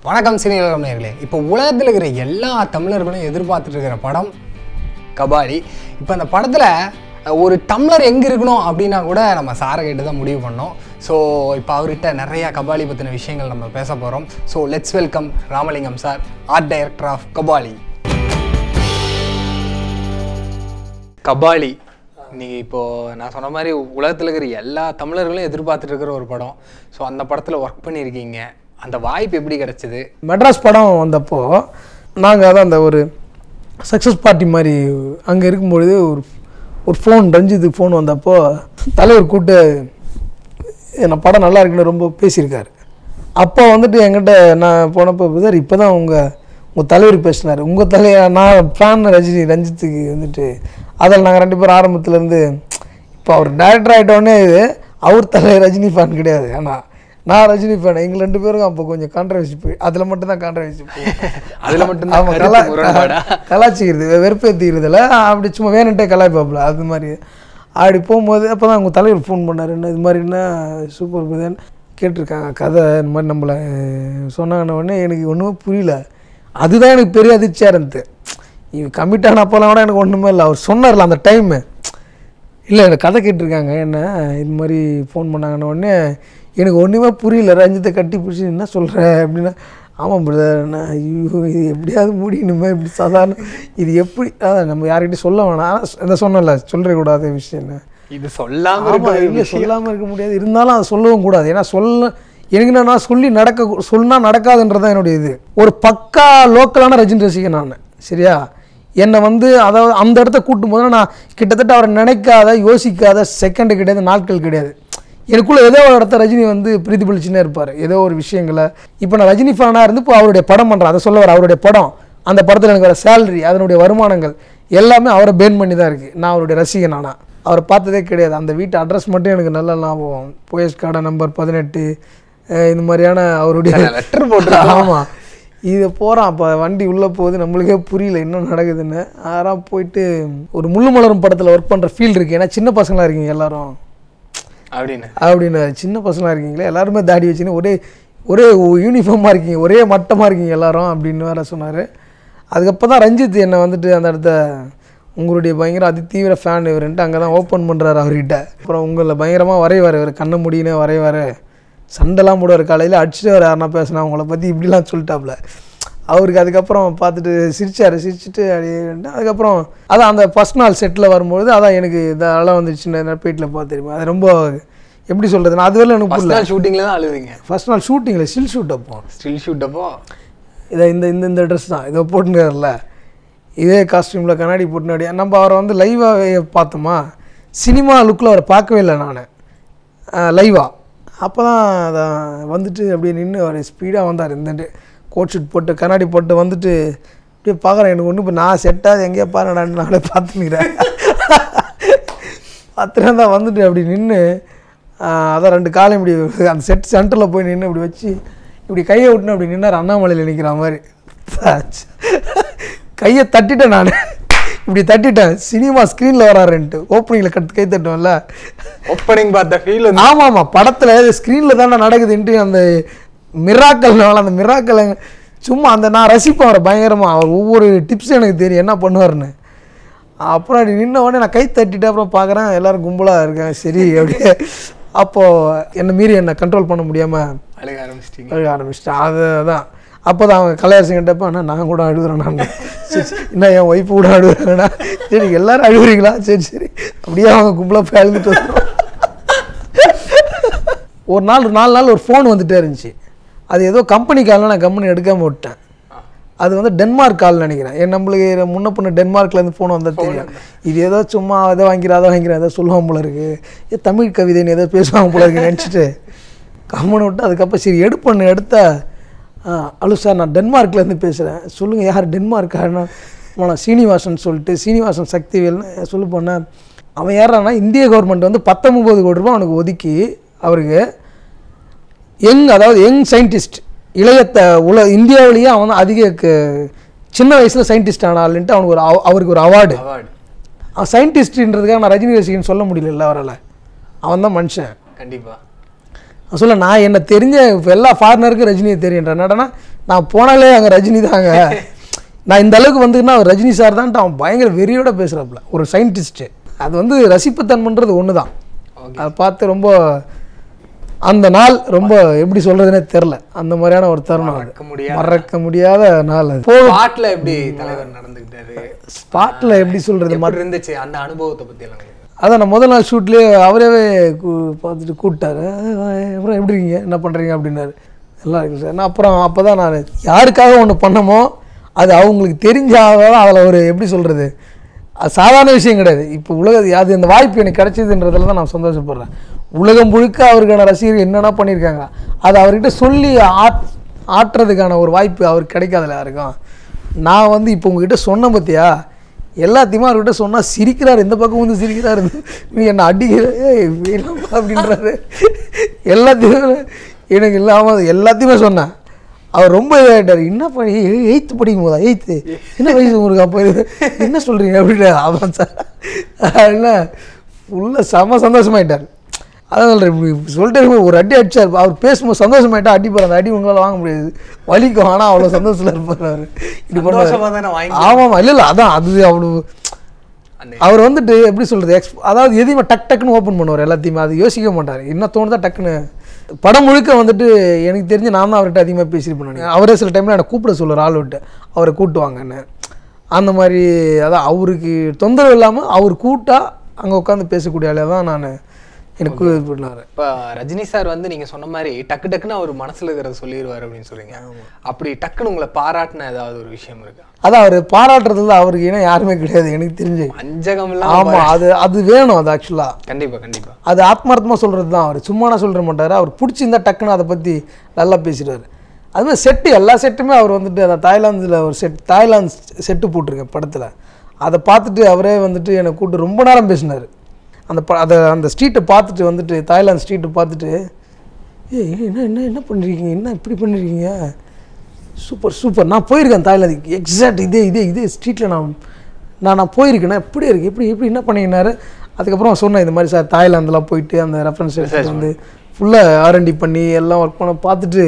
வணக்கம் சினிவகம் நேர்களே இப்போ உலகத்தில் இருக்கிற எல்லா தமிழர்களும் எதிர்பார்த்துட்டு இருக்கிற படம் கபாலி இப்போ அந்த படத்தில் ஒரு டம்ளர் எங்கே இருக்கணும் அப்படின்னா கூட நம்ம சாரை கேட்டு தான் முடிவு பண்ணோம் ஸோ இப்போ அவர்கிட்ட நிறையா கபாலி பற்றின விஷயங்கள் நம்ம பேச போகிறோம் so let's welcome Ramalingam sir art director of Kabali Kabali இன்னைக்கு இப்போது நான் சொன்ன மாதிரி உலகத்தில் இருக்கிற எல்லா தமிழர்களும் எதிர்பார்த்துட்டு இருக்கிற ஒரு படம் ஸோ அந்த படத்தில் ஒர்க் பண்ணியிருக்கீங்க அந்த வாய்ப்பு எப்படி கிடைச்சது மெட்ராஸ் படம் வந்தப்போ நாங்கள் அதான் அந்த ஒரு சக்ஸஸ் பார்ட்டி மாதிரி அங்கே இருக்கும்பொழுது ஒரு ஒரு ஃபோன் ரஞ்சித்துக்கு ஃபோன் வந்தப்போ தலைவர் கூப்பிட்டு என்ன படம் நல்லா இருக்குன்னு ரொம்ப பேசியிருக்காரு அப்போ வந்துட்டு என்கிட்ட நான் போனப்போ சார் இப்போ தான் உங்கள் உங்கள் தலைவர் பேசினார் உங்கள் தலைய நான் ஃபேன் ரஜினி ரஞ்சித்துக்கு வந்துட்டு அதில் நாங்கள் ரெண்டு பேரும் ஆரம்பத்துலேருந்து இப்போ அவர் டேரக்டர் ஆகிட்டோடனே இது அவர் தலை ரஜினி ஃபேன் கிடையாது ஆனால் நான் ரஜினி ஃபேன் எங்கள் ரெண்டு பேருக்கும் அப்போ கொஞ்சம் கான்ட்ரவர்சி போய் அதில் மட்டும் தான் கான்ட்ரவர்சி போய் அதுல மட்டும்தான் ஆமா, கருத்து கலா- முரண்பாடா? கலாச்சிக்கிறது வெறுப்பேற்றிக்கிறதுல அப்படி சும்மா வேணுன்ட்டே கலாய்ப்பாப்புல அது மாதிரி அப்படி போகும்போது அப்போ தான் அவங்க தலைவர் ஃபோன் பண்ணார் என்ன இது மாதிரின்னா சூப்பர் புதன் கேட்டிருக்காங்க கதை இந்த மாதிரி நம்மளை சொன்னாங்கன்ன உடனே எனக்கு ஒன்றுமே புரியல அதுதான் எனக்கு பெரிய அதிர்ச்சியாக இருந்தது இவன் கமிட் ஆன அப்போலாம் கூட எனக்கு ஒன்றுமே இல்லை அவர் சொன்னார்ல அந்த டைமு இல்லை எனக்கு கதை கேட்டிருக்காங்க என்ன இது மாதிரி ஃபோன் பண்ணாங்கன்ன உடனே எனக்கு ஒன்றுமே புரியல ரஞ்சித்தை கட்டி பிடிச்சி என்ன சொல்கிற அப்படின்னா ஆமாம் பிரதர் நான் ஐயோ இது எப்படியாவது முடியணுமே இப்படி சாதாரண இது எப்படி அதான் நம்ம யார்கிட்டயும் சொல்ல வேணாம் ஆனா, இதை சொன்னல சொல்லிடக்கூடாத விஷயம் என்ன இது சொல்லாம ஆமா இருக்கிற இல்லை சொல்லாமல் இருக்க முடியாது இருந்தாலும் அதை சொல்லவும் கூடாது ஏன்னா சொல்ல எனக்கு என்னன்னா சொல்லி நடக்க சொன்னா நடக்காதுன்றது தான் என்னுடைய இது ஒரு பக்கா லோக்கலான ரஜினி ரசிகன் நான் சரியா என்னை வந்து அதாவது அந்த இடத்த கூட்டும் போது நான் கிட்டத்தட்ட அவரை நினைக்காத யோசிக்காத செகண்டு கிடையாது நாட்கள் கிடையாது எனக்குள்ள ஏதோ ஒரு இடத்த ரஜினி வந்து பிரதிபலிச்சுன்னே இருப்பார் ஏதோ ஒரு விஷயங்களை இப்போ நான் ரஜினி ஃபேனாக இருந்து இப்போ அவருடைய படம் பண்ணுறேன் அதை சொல்ல வர அவருடைய படம் அந்த படத்தில் எனக்கு வர சேலரி அதனுடைய வருமானங்கள் எல்லாமே அவரை பேன் பண்ணி தான் இருக்குது நான் அவருடைய ரசிகன் ஆனால் அவரை பார்த்ததே கிடையாது அந்த வீட்டு அட்ரஸ் மட்டும் எனக்கு நல்ல ஞாபகம் போயஸ் கார்டை நம்பர் பதினெட்டு அஹ் இந்த மாதிரியான அவருடைய லெட்டர் போட்டு ஆமாம் இது போகிறான் அப்போ வண்டி உள்ளே போகுது நம்மளுக்கே புரியல என்ன நடக்குதுன்னு ஆறாம் போயிட்டு ஒரு முள்ளு மலரும் படத்தில் ஒர்க் பண்ணுற ஃபீல் இருக்குது ஏன்னா சின்ன பசங்களாக இருக்கீங்க எல்லாரும் அப்படின்னு அப்படின்னு சின்ன பசங்களாக இருக்கீங்களே எல்லாருமே தாடி வச்சுன்னு ஒரே ஒரே யூனிஃபார்மாக இருக்கீங்க ஒரே மட்டமாக இருக்கீங்க எல்லாரும் அப்படின்னு வேற சொன்னார் அதுக்கப்புறம் தான் ரஞ்சித் என்னை வந்துட்டு அந்த இடத்த உங்களுடைய பயங்கர அதி தீவிர ஃபேன் இவருன்ட்டு அங்கே தான் ஓப்பன் பண்ணுறாரு அவர்கிட்ட அப்புறம் உங்களை பயங்கரமாக வரைவார் இவர் கண்ணை முடியினே வரைவார் சண்டைலாம் போடுவார் காலையில் அடிச்சுட்டு வர யாருன்னா பேசினா உங்களை பற்றி இப்படிலாம் சொல்லிட்டாப்புல அவருக்கு அதுக்கப்புறம் பார்த்துட்டு சிரிச்சார் சிரிச்சிட்டு அப்படியே அதுக்கப்புறம் அதான் அந்த ஃபஸ்ட் நாள் செட்டில் வரும்பொழுது அதான் எனக்கு இதெல்லாம் வந்துச்சுன்னு பேட்டில் பார்த்துருப்பேன் அது ரொம்ப எப்படி சொல்கிறது நான் அதுவரை எனக்கு ஃபர்ஸ்ட் புரியல நாள் ஷூட்டிங்ல தான் அழுதுங்க ஃபர்ஸ்ட் நாள் ஷூட்டிங்கில் ஸ்டில் ஷூட் அப்போ ஸ்டில் ஷூட் அப்போ இதை இந்த இந்த இந்த ட்ரெஸ் தான் இதை போட்டுங்கிறல இதே காஸ்டியூமில் கண்ணாடி போட்டுனாடி நம்ம அவரை வந்து லைவாகவே பார்த்தோமா சினிமா லுக்கில் அவரை பார்க்கவே இல்லை நான் லைவாக அப்போ தான் அதான் வந்துட்டு அப்படியே நின்று அவர் ஸ்பீடாக வந்தார் இந்த கோட் ஷூட் போட்டு கண்ணாடி போட்டு வந்துட்டு அப்படியே பார்க்குறேன் எனக்கு ஒன்றும் இப்போ நான் செட்டாக எங்கேயா பாருடான்னு நானே பார்த்துக்கிறேன் பார்த்துட்டு தான் வந்துட்டு அப்படி நின்று அதான் ரெண்டு காலையும் இப்படி அந்த செட் சென்டரில் போய் நின்று இப்படி வச்சு இப்படி கையை விட்டுன்னு அப்படி நின்னார் அண்ணாமலையில் நிற்கிற மாதிரி ஆச்சு. கையை தட்டிட்டேன் நான் இப்படி தட்டிட்டேன் சினிமா ஸ்க்ரீனில் வராருன்ட்டு ஓப்பனிங்கில் கட் கை தட்டுவேன்ல ஓப்பனிங் பார்த்த ஃபீல் வந்து ஆமாம் ஆமாம் படத்தில் ஸ்க்ரீனில் தானே நடக்குதுன்ட்டு அந்த மிராக்கல் அந்த மிராக்கல் சும்மா அந்த நான் ரசிப்பேன் அவரை பயங்கரமாக அவர் ஒவ்வொரு டிப்ஸும் எனக்கு தெரியும் என்ன பண்ணுவார்னு அப்புறம் அப்படி நின்ன உடனே நான் கை தட்டிட்டு அப்புறம் பார்க்குறேன் எல்லோரும் கும்பலாக இருக்காங்க சரி அப்படியே அப்போது என்னை மீறி என்னை கண்ட்ரோல் பண்ண முடியாமல் அழுக ஆரம்பிச்சிட்டீங்க அழுக ஆரம்பிச்சிட்டேன் அது தான் அப்போ தான் அவங்க கலையரசன் கிட்டப்ப அண்ணா நான் கூட அழுகுறேன் நான் சரி சரி என்ன என் ஒய்ஃபு கூட அழுகுறாங்கண்ணா சரி எல்லாரும் அழுகுறீங்களா சரி சரி அப்படியே அவங்க கும்பலாக போய் அழுதுட்டு வந்துடும் ஒரு நாள் ஒரு நாலு நாள் ஒரு ஃபோன் வந்துட்டே இருந்துச்சு அது ஏதோ கம்பெனி காலில் நான் கம்பெனி எடுக்காமல் விட்டேன் அது வந்து டென்மார்க் கால் நினைக்கிறேன் என் நம்மளுக்கு முன்ன பொண்ணு டென்மார்க்லேருந்து ஃபோன் வந்தால் தெரியும் இது ஏதோ சும்மா அதை வாங்கிறேன் அதை வாங்கிறேன் ஏதோ சொல்லுவான் போல இருக்கு ஏ தமிழ் கவிதைன்னு ஏதோ பேசுவாங்க போல இருக்கு நினச்சிட்டு கம்மனை விட்டு அதுக்கப்புறம் சரி எடுப்பண்ணு எடுத்தா அலு சார் நான் டென்மார்க்லேருந்து பேசுகிறேன் சொல்லுங்கள் யார் டென்மார்க்காரனா நான் சீனிவாசன் சொல்லிட்டு சீனிவாசன் சக்திவேல்னு சொல்லி போனேன் அவன் யாரானா இந்திய கவர்மெண்ட் வந்து பத்தொம்பது கோடி ரூபாய் அவனுக்கு ஒதுக்கி அவருக்கு யங் அதாவது யங் சயின்டிஸ்ட் இளையத்த உல இந்தியாவிலேயே அவன் தான் அதிக க- சின்ன வயசில் சயின்டிஸ்ட் ஆனாலுன்ட்டு அவனுக்கு ஒரு அவ- அவருக்கு ஒரு அவார்டு அவார்டு அவன் சயின்டிஸ்ட்ன்றதுக்காக நான் ரஜினி ரசிகன் சொல்ல முடியல அவரால் அவன் தான் மனுஷன் கண்டிப்பா நான் சொல்ல நான் என்ன தெரிஞ்ச இப்ப எல்லா ஃபாரினருக்கும் ரஜினியை தெரியுன்றேன் என்னடனா நான் போனாலே அங்கே ரஜினி தாங்க நான் இந்த அளவுக்கு வந்துன்னா அவர் ரஜினி சார் தான்ட்டு அவன் பயங்கர வெறியோட பேசுகிறாப்புல ஒரு சயின்டிஸ்ட்டு அது வந்து ரசிப்புத்தன்மைன்றது ஒன்று தான் அதை பார்த்து ரொம்ப அந்த நாள் ரொம்ப எப்படி சொல்கிறதுனே தெரில அந்த மாதிரியான ஒரு தருணம் அது மறக்க முடியாத மறக்க முடியாத நாள் அது ஸ்பாட்ல எப்படி தலைவர் நடந்துக்கிட்டாரு ஸ்பாட்டில் எப்படி சொல்கிறது எப்படி இருந்துச்சு அந்த அனுபவத்தை பத்தி எல்லாம் கொஞ்சம். அதான் நான் முதல் நாள் ஷூட்லேயே அவரே கூ- பார்த்துட்டு கூப்பிட்டாரு "அஹ், அப்புறம் எப்படி இருக்கீங்க என்ன பண்ணுறீங்க அப்படின்னாரு நல்லா இருக்கு சார் நான் அப்புறம் அப்போ தான் நான் யாருக்காக ஒன்று பண்ணமோ அது அவங்களுக்கு தெரிஞ்சாதான் அதில் ஒரு எப்படி சொல்கிறது அது சாதாரண விஷயம் கிடையாது இப்போ உலக அது அந்த வாய்ப்பு எனக்கு கிடைச்சதுன்றதுல தான் நான் சந்தோஷப்படுறேன் உலகம் முழுக்க அவருக்கான ரசிகர்கள் என்னென்ன பண்ணியிருக்காங்க அது அவர்கிட்ட சொல்லி ஆட் ஆட்டுறதுக்கான ஒரு வாய்ப்பு அவருக்கு கிடைக்காதுல யாருக்கும் நான் வந்து இப்போ உங்ககிட்ட சொன்ன பார்த்தியா எல்லாத்தையுமே அவர்கிட்ட சொன்னால் சிரிக்கிறார் இந்த பக்கம் வந்து சிரிக்கிறாரு நீ என்னை அடிக்கிற ஏய் வேணாம்ப்பா அப்படின்றாரு எல்லாத்தையுமே எனக்கு இல்லாமல் எல்லாத்தையுமே சொன்னேன் அவர் ரொம்ப இதாகிட்டார் என்ன பண்ணி எயித்து படிக்கும் போதா எயித்து என்ன வயசு உங்களுக்கு அப்போ இது? என்ன சொல்கிறீங்க அப்படின்னு அவன் சார் என்ன ஃபுல்லாக செம சந்தோஷமாயிட்டார் அதான் சொல்கிறேன் இப்படி சொல்லிட்டே இருக்கும்போது ஒரு அடி அடிச்சார் அவர் பேசும்போது சந்தோஷமாயிட்டா அடிப்பார் அந்த அடி உங்களால் வாங்க முடியாது வலிக்கும் ஆனால் அவ்வளோ சந்தோஷத்தில் இருப்பார் அவர் இப்படி சந்தோஷமா பண்ணுவார் தானே வாங்கி ஆமாம் இல்லை இல்லை அதான் அது அவ்வளோ அந்த அவர் வந்துட்டு எப்படி சொல்கிறது எக்ஸ் அதாவது எதையுமே டக் டக்குன்னு ஓப்பன் பண்ணுவார் எல்லாத்தையுமே அது யோசிக்க மாட்டார் என்ன தோணுதா டக்குன்னு படம் முழுக்க வந்துட்டு எனக்கு தெரிஞ்சு நான் தான் அவர்கிட்ட அதிகமாக பேசியிருப்பேன் நினைக்கிறேன். அவரே சில டைமில் என்னை கூப்பிட சொல்லுவார் ஆள் விட்டு அவரை கூட்டுவாங்கன்னு அந்த மாதிரி அதான் அவருக்கு தொந்தரவு இல்லாமல் அவர் கூட்டா அங்கே உட்காந்து பேசக்கூடிய ஆளே தான் நான் எனக்கு இது பண்ணார் இப்ப ரஜினி சார் வந்து நீங்க சொன்ன மாதிரி டக்கு டக்குன்னு அவர் மனசுல இருக்கிறத சொல்லிடுவாரு அப்படின்னு சொல்றீங்க அப்படி டக்குன்னு உங்களை பாராட்டின ஏதாவது ஒரு விஷயம் இருக்கா அதான் அவர் பாராட்டுறதுல அவருக்கு ஏன்னா யாருமே கிடையாது எனக்கு தெரிஞ்சு அஞ்சகம் எல்லாம் ஆமாம் அது அது வேணும் அது ஆக்சுவலாக கண்டிப்பா கண்டிப்பா அது ஆத்மார்த்தமாக சொல்கிறது தான் அவர் சும்மானா சொல்லிட மாட்டார் அவர் பிடிச்சிருந்தா டக்குன்னு அதை பற்றி நல்லா பேசிடுவார் அதுமாதிரி செட்டு எல்லா செட்டுமே அவர் வந்துட்டு அந்த தாய்லாந்தில் ஒரு செட் தாய்லாந்து செட்டு போட்டிருக்கேன் படத்தில் அதை பார்த்துட்டு அவரே வந்துட்டு என்னை கூப்பிட்டு ரொம்ப நேரம் பேசினார் அந்த ப அதை அந்த ஸ்ட்ரீட்டை பார்த்துட்டு வந்துட்டு தாய்லாந்து ஸ்ட்ரீட்டை பார்த்துட்டு ஏய் என்ன என்ன என்ன பண்ணிருக்கீங்க என்ன இப்படி பண்ணிருக்கீங்க சூப்பர் சூப்பர் நான் போயிருக்கேன் தாய்லாந்துக்கு எக்ஸாக்ட் இதே இதே இதே ஸ்ட்ரீட்டில் நான் நான் நான் போயிருக்கேன் எப்படி இருக்கு எப்படி எப்படி என்ன பண்ணீங்கன்னாரு அதுக்கப்புறம் சொன்னேன் இந்த மாதிரி சார் தாய்லாந்துலாம் போயிட்டு அந்த ரெஃபரன்ஸ் எடுத்துட்டு வந்து ஃபுல்லாக ஆர்என்டி பண்ணி எல்லாம் ஒர்க் பண்ண பார்த்துட்டு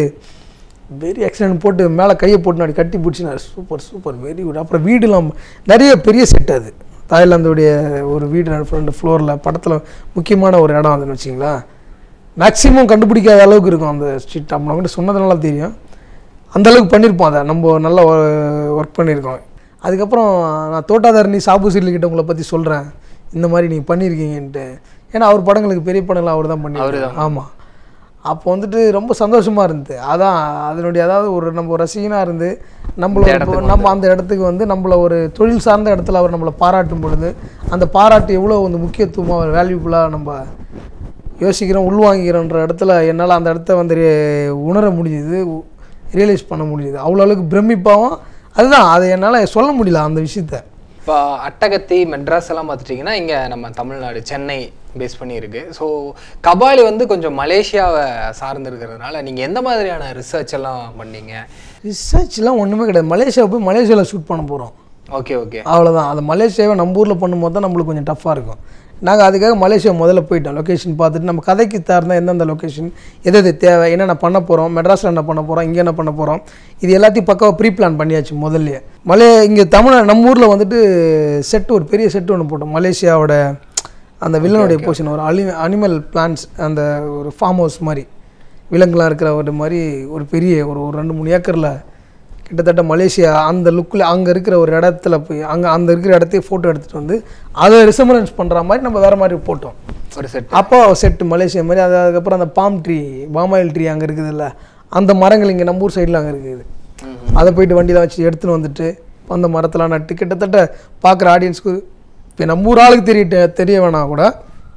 வெரி எக்ஸலன்ட் போட்டு மேலே கையை போட்டு நாடி கட்டி பிடிச்சினார் சூப்பர் சூப்பர் வெரி குட் அப்புறம் வீடுலாம் நிறைய பெரிய செட் அது தாய்லாந்துடைய ஒரு வீடு ஃப்ரெண்டு ஃப்ளோரில் படத்தில் முக்கியமான ஒரு இடம் அதுன்னு வச்சிங்களேன் மேக்ஸிமம் கண்டுபிடிக்காத அளவுக்கு இருக்கும் அந்த ஸ்ட்ரீட் அப்போ நம்மகிட்ட சொன்னதுனால தெரியும் அந்த அளவுக்கு பண்ணியிருப்போம் அதை நம்ம நல்லா ஒர்க் பண்ணியிருக்கோம் அதுக்கப்புறம் நான் தோட்டாதாரணி சாபு கிட்ட உங்களை பற்றி சொல்கிறேன் இந்த மாதிரி நீங்கள் பண்ணியிருக்கீங்கன்ட்டு ஏன்னா அவர் படங்களுக்கு பெரிய படங்கள் அவர் தான் பண்ணியிருக்காரு ஆமாம் அப்போ வந்துட்டு ரொம்ப சந்தோஷமாக இருந்தது அதான் அதனுடைய அதாவது ஒரு நம்ம ஒரு ரசிகனாக இருந்து நம்மள ஒரு- நம்ம அந்த இடத்துக்கு வந்து நம்மளை ஒரு தொழில் சார்ந்த இடத்துல அவர் நம்மளை பாராட்டும் பொழுது அந்த பாராட்டு எவ்வளோ வந்து முக்கியத்துவமாக வேல்யூபுளாக நம்ம யோசிக்கிறோம் உள்வாங்கிக்கிறோன்ற இடத்துல என்னால் அந்த இடத்த வந்து re- உணர முடியுது ரியலைஸ் பண்ண முடியுது அவ்வளோ அளவுக்கு பிரமிப்பாகவும் அதுதான் அதை என்னால் சொல்ல முடியல அந்த விஷயத்த இப்போ அட்டகத்தி மெட்ராஸ் எல்லாம் பார்த்துட்டிங்கன்னா இங்கே நம்ம தமிழ்நாடு சென்னை பேஸ் பண்ணி இருக்கு ஸோ கபாலி வந்து கொஞ்சம் மலேசியாவை சார்ந்து இருக்கிறதுனால நீங்கள் எந்த மாதிரியான ரிசர்ச் எல்லாம் பண்ணீங்க ரிசர்ச்லாம் ஒன்றுமே கிடையாது மலேசியா போய் மலேசியாவில் ஷூட் பண்ண போகிறோம் ஓகே ஓகே அவ்வளோதான் அது மலேசியாவை நம்ம ஊரில் பண்ணும்போது தான் நம்மளுக்கு கொஞ்சம் டஃப்பாக இருக்கும் நாங்கள் அதுக்காக மலேசியா முதல்ல போயிட்டோம் லொக்கேஷன் பார்த்துட்டு நம்ம கதைக்கு தகுந்த எந்தெந்த லொக்கேஷன் எது எது தேவை என்னென்ன பண்ண போகிறோம் மெட்ராஸில் என்ன பண்ண போகிறோம் இங்கே என்ன பண்ண போகிறோம் இது எல்லாத்தையும் பக்காவாக ப்ரீ பிளான் பண்ணியாச்சு முதல்லயே மலே இங்கே தமிழ் நம்ம ஊரில் வந்துட்டு செட் ஒரு பெரிய செட் ஒன்று போட்டோம் மலேசியாவோட அந்த வில்லனுடைய போர்ஷன் ஒரு அனி அனிமல் பிளான்ஸ் அந்த ஒரு ஃபார்ம் ஹவுஸ் மாதிரி விலங்குலாம் இருக்கிற ஒரு மாதிரி ஒரு பெரிய ஒரு ஒரு ரெண்டு மூணு ஏக்கரில் கிட்டத்தட்ட மலேசியா அந்த லுக்கில் அங்கே இருக்கிற ஒரு இடத்துல போய் அங்கே அந்த இருக்கிற இடத்தையே ஃபோட்டோ எடுத்துகிட்டு வந்து அதை ரிசம்பரன்ஸ் பண்ணுற மாதிரி நம்ம வேறு மாதிரி போட்டோம் ஒரு செட் அப்போ செட்டு மலேசியா மாதிரி அது அதுக்கப்புறம் அந்த பாம் ட்ரீ பாமாயில் ட்ரீ அங்கே இருக்குதுல்ல அந்த மரங்கள் இங்கே நம்ம ஊர் சைடில் அங்கே இருக்குது அதை போயிட்டு வண்டியில் வச்சு எடுத்துன்னு வந்துட்டு அந்த மரத்தெல்லாம் நட்டு கிட்டத்தட்ட பார்க்குற ஆடியன்ஸ்க்கு இப்போ நம்ம ஊர் ஆளுக்கு தெரிய தெரிய வேணாம் கூட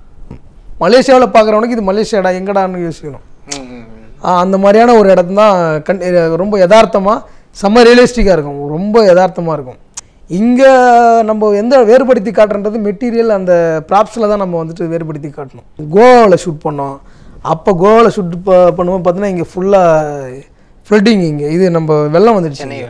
மலேசியாவில் பார்க்குறவனுக்கு இது மலேசியாடா எங்கடான்னு யோசிக்கணும் ஆ, அந்த மாதிரியான ஒரு இடம் தான் கண் ரொம்ப யதார்த்தமாக செம்ம ரியலிஸ்டிக்காக இருக்கும் ரொம்ப யதார்த்தமாக இருக்கும் இங்கே நம்ம எந்த வேறுபடுத்தி காட்டுறது மெட்டீரியல் அந்த ப்ராப்ஸில் தான் நம்ம வந்துட்டு வேறுபடுத்தி காட்டணும் கோவாவில் ஷூட் பண்ணோம் அப்போ கோவாவில் ஷூட் ப பண்ணும்போது பார்த்தீங்கன்னா இங்கே ஃபுல்லாக ஃப்ளட்டிங் இங்கே இது நம்ம வெள்ளம் வந்துடுச்சு சென்னை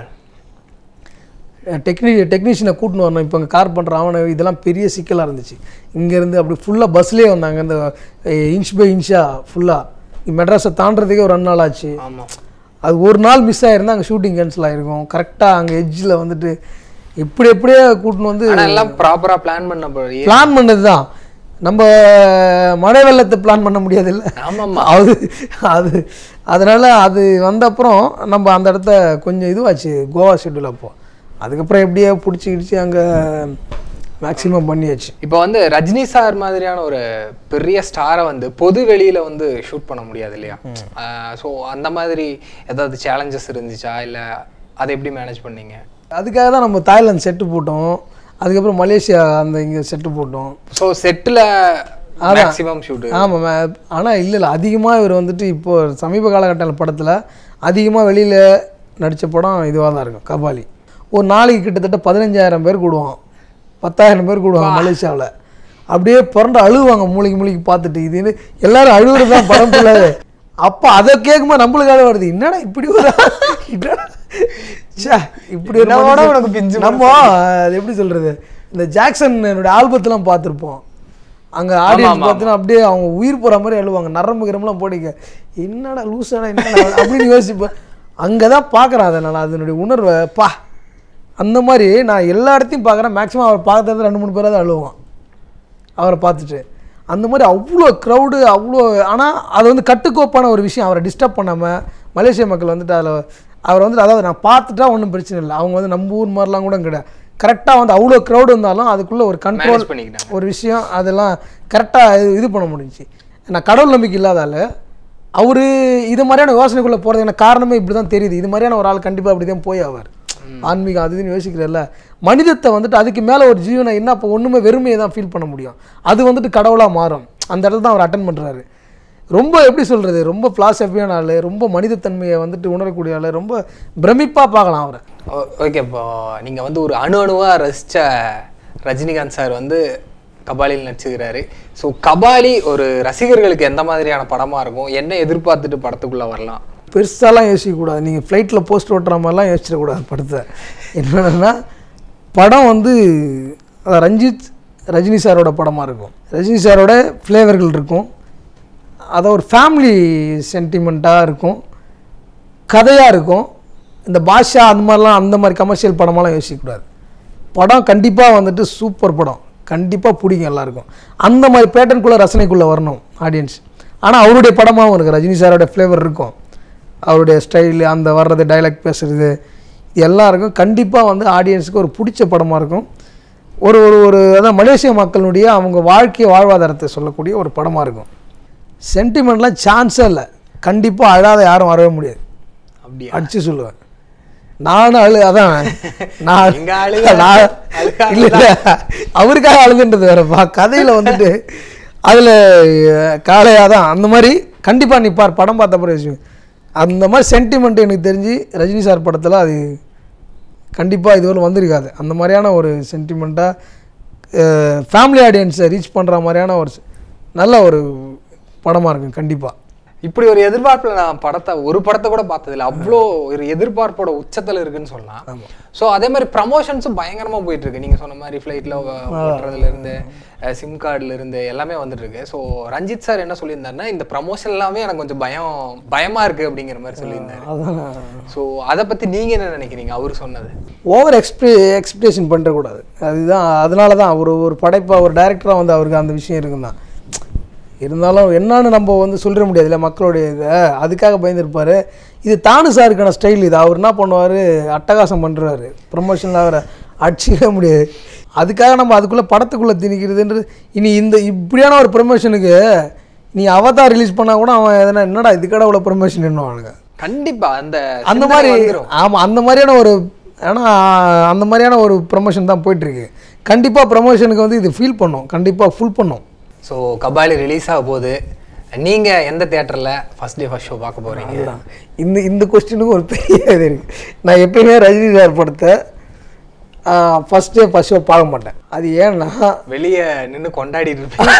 டெக்னி டெக்னீஷியனை கூட்டின்னு வரணும் இப்போ இங்கே கார் பண்ணுற அவனை இதெல்லாம் பெரிய சிக்கலாக இருந்துச்சு இங்கேருந்து அப்படி ஃபுல்லாக பஸ்லேயே வந்தாங்க இந்த இன்ச் பை இன்ச்சாக ஃபுல்லாக மெட்ராஸை தாண்டறதுக்கே ஒரு ரெண்டு நாள் ஆச்சு ஆமா அது ஒரு நாள் மிஸ் ஆயிருந்தா அங்கே ஷூட்டிங் கேன்சல் ஆயிருக்கும் கரெக்டாக அங்கே எட்ஜில் வந்துட்டு இப்படி எப்படியே கூட்டின்னு வந்து ஆனா எல்லாம் ப்ராப்பரா பிளான் பண்ண போய் பிளான் பண்ணது தான் நம்ம மழை வெள்ளத்தை பிளான் பண்ண முடியாது இல்லை ஆமாம்மா அது அது அதனால அது வந்த அப்புறம் நம்ம அந்த இடத்த கொஞ்சம் இதுவாச்சு கோவா ஷெட்யூல் அப்போ அதுக்கப்புறம் எப்படியோ பிடிச்சி கிடிச்சி அங்கே மேக்ஸிமம் பண்ணியாச்சு இப்போ வந்து ரஜினி சார் மாதிரியான ஒரு பெரிய ஸ்டாரை வந்து பொது வெளியில வந்து ஷூட் பண்ண முடியாது இல்லையா ஸோ அந்த மாதிரி ஏதாவது சேலஞ்சஸ் இருந்துச்சா இல்ல அதை எப்படி மேனேஜ் பண்ணீங்க அதுக்காக தான் நம்ம தாய்லாந்து செட்டு போட்டோம் அதுக்கப்புறம் மலேசியா அந்த இங்கே செட்டு போட்டோம் ஸோ செட்டில் மேக்ஸிமம் ஷூட்டு ஆமாம் ஆனால் இல்லை இல்லை அதிகமாக இவர் வந்துட்டு இப்போ சமீப காலகட்ட படத்தில் அதிகமாக வெளியில் நடித்த படம் இதுவாக தான் இருக்கும் கபாலி ஒரு நாளைக்கு கிட்டத்தட்ட பதினஞ்சாயிரம் பேர் கூடுவான் பத்தாயிரம் பேர் கூடுவாங்க மலேசியாவில் அப்படியே புரண்டு அழுவாங்க மூளைக்கு மூளைக்கு பார்த்துட்டு இது எல்லாரும் அழுகுறது தான் படம் ஃபுல்லாகவே அப்போ அதை கேட்கும்போது நம்மளுக்காக வருது என்னடா இப்படி ஒரு என்னடா? ச்சே, இப்படி ஒரு என்னோட மனுஷன். உனக்கு பிஞ்சு நம்ம அது எப்படி சொல்கிறது இந்த ஜாக்சன் என்னோட ஆல்பத்தெல்லாம் பார்த்துருப்போம் அங்கே ஆடியன்ஸ் பார்த்தீங்கன்னா அப்படியே அவங்க உயிர் போகிற மாதிரி அழுவாங்க நரம்பு கிரம்பெல்லாம் போடிக்க என்னடா லூசாடா என்னடா அப்படின்னு யோசிப்பேன் அங்கே தான் பார்க்குறேன் அதை நான் அதனுடைய உணர்வை பா அந்த மாதிரி நான் எல்லா இடத்தையும் பார்க்குறேன் மேக்ஸிமம் அவர் பார்க்கறது ரெண்டு மூணு பேராக தான் அழுவான் அவரை பார்த்துட்டு அந்த மாதிரி அவ்வளோ க்ரௌடு அவ்வளோ ஆனால் அது வந்து கட்டுக்கோப்பான ஒரு விஷயம் அவரை டிஸ்டர்ப் பண்ணாமல் மலேசிய மக்கள் வந்துட்டு அதில் அவர் வந்துட்டு அதாவது நான் பார்த்துட்டா ஒன்றும் பிரச்சனை இல்லை அவங்க வந்து நம்ம ஊர் மாதிரிலாம் கூட கிடையாது கரெக்டாக வந்து அவ்வளோ க்ரௌடு இருந்தாலும் அதுக்குள்ளே ஒரு கண்ட்ரோல் மேனேஜ் பண்ணிக்கிட்டாங்க ஒரு விஷயம் அதெல்லாம் கரெக்டாக இது இது பண்ண முடிஞ்சுச்சு நான் கடவுள் நம்பிக்கை இல்லாதால அவர் இது மாதிரியான யோசனைக்குள்ளே போகிறது எனக்கு காரணமே இப்படி தான் தெரியுது இது மாதிரியான ஒரு ஆள் கண்டிப்பாக அப்படி தான் போய் அவர் ஆன்மீகம் அது இதுன்னு யோசிக்கிறல்ல மனிதத்தை வந்துட்டு அதுக்கு மேலே ஒரு ஜீவனை என்ன அப்போ ஒன்றுமே வெறுமையை தான் ஃபீல் பண்ண முடியும் அது வந்துட்டு கடவுளாக மாறும் அந்த இடத்துல தான் அவர் அட்டன் பண்ணுறாரு ரொம்ப எப்படி சொல்கிறது ரொம்ப ஃபிலாசபியான ஆள் ரொம்ப மனிதத்தன்மையை வந்துட்டு உணரக்கூடிய ஆள் ரொம்ப பிரமிப்பாக பார்க்கலாம் அவரை ஓகே இப்போ நீங்க வந்து ஒரு அணு அணுவா ரசிச்ச ரஜினிகாந்த் சார் வந்து கபாலியில் நடிச்சுக்கிறாரு ஸோ கபாலி ஒரு ரசிகர்களுக்கு எந்த மாதிரியான படமா இருக்கும் என்ன எதிர்பார்த்துட்டு படத்துக்குள்ள வரலாம் பெருசாலாம் யோசிக்கக்கூடாது நீங்கள் ஃப்ளைட்டில் போஸ்ட் ஓட்டுற மாதிரிலாம் யோசிச்சிடக்கூடாது படத்தை என்னென்னா படம் வந்து அதான் ரஞ்சித் ரஜினி சாரோட படமாக இருக்கும் ரஜினி சாரோட ஃப்ளேவர்கள் இருக்கும் அதை ஒரு ஃபேமிலி சென்டிமெண்ட்டாக இருக்கும் கதையாக இருக்கும் இந்த பாஷா அந்த மாதிரிலாம் அந்த மாதிரி கமர்ஷியல் படமெல்லாம் யோசிக்கக்கூடாது படம் கண்டிப்பாக வந்துட்டு சூப்பர் படம் கண்டிப்பாக பிடிக்கும் எல்லாருக்கும் அந்த மாதிரி பேட்டர்னுக்குள்ளே ரசனைக்குள்ளே வரணும் ஆடியன்ஸ் ஆனால் அவருடைய படமாகவும் இருக்குது ரஜினி சாரோட ஃப்ளேவர் இருக்கும் அவருடைய ஸ்டைலு அந்த வர்றது டைலாக் பேசுறது இது எல்லாம் இருக்கும் கண்டிப்பாக வந்து ஆடியன்ஸுக்கு ஒரு பிடிச்ச படமாக இருக்கும் ஒரு ஒரு ஒரு அதான் மலேசிய மக்களுடைய அவங்க வாழ்க்கை வாழ்வாதாரத்தை சொல்லக்கூடிய ஒரு படமாக இருக்கும் சென்டிமெண்ட்லாம் சான்ஸே இல்லை கண்டிப்பாக அழாத யாரும் வரவே முடியாது அப்படியா அடிச்சு சொல்லுவேன் நானும் அழு அதான் நான் எங்க அழுக- நான் அழுக- இல்ல இல்ல அவருக்காக அழுதுன்றது வேறப்பா கதையில வந்துட்டு அதுல காளையாக தான் அந்த மாதிரி கண்டிப்பா நிப்பார் படம் பார்த்த பிறகு யோசிப்பேன். அந்த மாதிரி சென்டிமெண்ட் எனக்கு தெரிஞ்சு ரஜினி சார் படத்துல அது கண்டிப்பா இதுவரை வந்திருக்காது அந்த மாதிரியான ஒரு சென்டிமெண்ட்டாக ஃபேமிலி ஆடியன்ஸை ரீச் பண்ற மாதிரியான ஒரு நல்ல ஒரு படமா இருக்கும் கண்டிப்பா இப்படி ஒரு எதிர்பார்ப்புல நான் படத்தை ஒரு படத்தை கூட பார்த்ததில்ல அவ்வளோ ஒரு எதிர்பார்ப்போட உச்சத்துல இருக்குன்னு சொல்லலாம் ஸோ அதே மாதிரி ப்ரமோஷன்ஸும் பயங்கரமா போயிட்டு இருக்கு நீங்க சொன்ன மாதிரி ஃப்ளைட்ல ஓட்டுறதுல இருந்து சிம் கார்டுல இருந்து எல்லாமே வந்துட்டு இருக்கு ஸோ ரஞ்சித் சார் என்ன சொல்லியிருந்தாருன்னா இந்த ப்ரமோஷன் எல்லாமே எனக்கு கொஞ்சம் பயம் பயமா இருக்கு அப்படிங்கிற மாதிரி சொல்லியிருந்தாரு அதான் ஸோ அதை பத்தி நீங்க என்ன நினைக்கிறீங்க அவர் சொன்னது ஓவர் எக்ஸ்பெ எக்ஸ்பெக்டேஷன் பண்ணிடக்கூடாது அதுதான் அதனால தான் ஒரு ஒரு படைப்பாக ஒரு டைரக்டராக வந்து அவருக்கு அந்த விஷயம் இருக்குன்னு தான் இருந்தாலும் என்னன்னு நம்ம வந்து சொல்லிட முடியாதுல்ல மக்களுடைய இதை அதுக்காக பயந்துருப்பார் இது தானு சாருக்கான ஸ்டைல் இது அவர் என்ன பண்ணுவார் அட்டகாசம் பண்ணுறாரு ப்ரமோஷனில் அவரை அடிச்சிக்கவே முடியாது அதுக்காக நம்ம அதுக்குள்ளே படத்துக்குள்ளே திணிக்கிறதுன்றது இனி இந்த இப்படியான ஒரு ப்ரமோஷனுக்கு நீ அவதார் ரிலீஸ் பண்ணால் கூட அவன் எதனா என்னடா இதுக்கடா இவ்வளோ ப்ரமோஷன் என்னவானுங்க கண்டிப்பா அந்த அந்த சிந்தனை மாதிரி வந்துரும். ஆமாம் அந்த மாதிரியான ஒரு ஏன்னா அந்த மாதிரியான ஒரு ப்ரமோஷன் தான் போயிட்டுருக்கு கண்டிப்பாக ப்ரமோஷனுக்கு வந்து இது ஃபீல் பண்ணும் கண்டிப்பாக ஃபுல் பண்ணும் ஸோ கபாலி ரிலீஸ் ஆக போகுது நீங்க எந்த தியேட்டர்ல ஃபர்ஸ்ட் டே ஃபர்ஸ்ட் ஷோ பார்க்க போறீங்க அதுதான் இந்த இந்த கொஸ்டினுக்கு ஒரு பெரிய இது இருக்குது நான் எப்பயுமே ரஜினி சார் படத்தை ஃபஸ்ட் டே ஃபஸ்ட் ஷோ பார்க்க மாட்டேன் அது ஏன்னா வெளியே நின்னு கொண்டாடிட்டு இருப்பேன்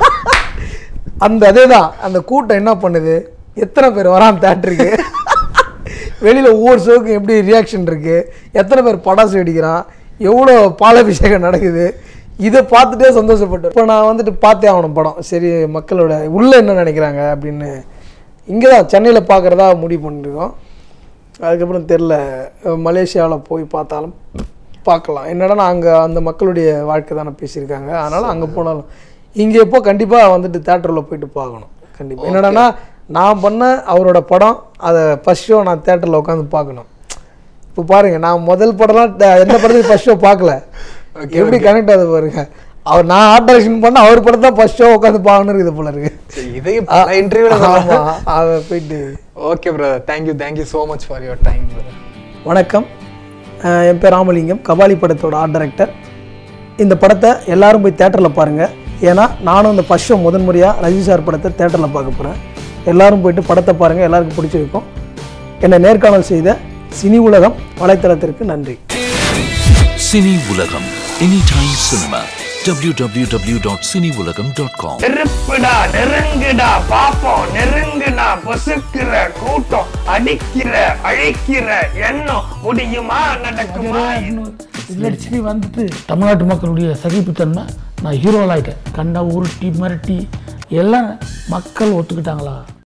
அந்த அதே தான் அந்த கூட்டம் என்ன பண்ணுது எத்தனை பேர் வரான் தேட்டருக்கு வெளியில் ஒவ்வொரு ஷோக்கும் எப்படி ரியாக்ஷன் இருக்குது எத்தனை பேர் படாசு வெடிக்கிறான் எவ்வளோ பாலாபிஷேகம் நடக்குது இதை பார்த்துட்டே சந்தோஷப்பட்டேன் இப்போ நான் வந்துட்டு பார்த்தே ஆகணும் படம் சரி மக்களோட உள்ளே என்ன நினைக்கிறாங்க அப்படின்னு இங்கே தான் சென்னையில் பார்க்குறதா முடிவு பண்ணியிருக்கோம் அதுக்கப்புறம் தெரில மலேசியாவில் போய் பார்த்தாலும் பார்க்கலாம் என்னடா அங்கே அந்த மக்களுடைய வாழ்க்கை தானே பேசியிருக்காங்க அதனால் அங்கே போனாலும் இங்கே எப்போ கண்டிப்பாக வந்துட்டு தேட்டரில் போயிட்டு பார்க்கணும் கண்டிப்பாக என்னடான்னா நான் பண்ண அவரோட படம் அதை ஃபஸ்ட் ஷோ நான் தேட்டரில் உட்காந்து பார்க்கணும் இப்போ பாருங்க நான் முதல் படம்லாம் த- எந்த படத்தையும் ஃபர்ஸ்ட் ஷோ பார்க்கல எப்படி கனெக்ட் ஆகுது பாருங்க அவர் நான் ஆர்ட் டைரக்ஷன் பண்ண அவர் படம் தான் ஃபர்ஸ்ட் ஷோ உட்காந்து பார்க்கணும் இருக்குது போல இருக்கு சரி, இதையும் பல இன்டர்வியூல ஆமா அதை போயிட்டு okay brother thank you thank you so much for your time brother வணக்கம் அஹ் என் பேர் ராமலிங்கம் கபாலி படத்தோட ஆர்ட் டைரக்டர் இந்த படத்தை எல்லாரும் போய் தேட்டரில் பாருங்கள் ஏன்னா நானும் இந்த ஃபர்ஸ்ட் ஷோ முதன் முறையாக ரஜி சார் படத்தை தேட்டரில் பார்க்க போகிறேன் எல்லாரும் போயிட்டு படத்தை பாருங்கள் எல்லாருக்கும் பிடிச்சிருக்கும் என்னை நேர்காணல் செய்த சினி உலகம் வலைத்தளத்திற்கு நன்றி சினி உலகம் எனிடைம் சினிமா www.cineulagam.com நெருப்புடா நெருங்குடா பாப்போம் நெருங்குடா பொசுக்கிற கூட்டம் அடிக்கிற அழிக்கிற எண்ணம் முடியுமா நடக்குமா இதில் அடிச்சு வந்துட்டு தமிழ்நாட்டு மக்களுடைய சகிப்புத்தன்மை நான் ஹீரோவாயிட்டேன் கண்டா உருட்டி மிரட்டி எல்லாம் மக்கள் ஒத்துக்கிட்டாங்களா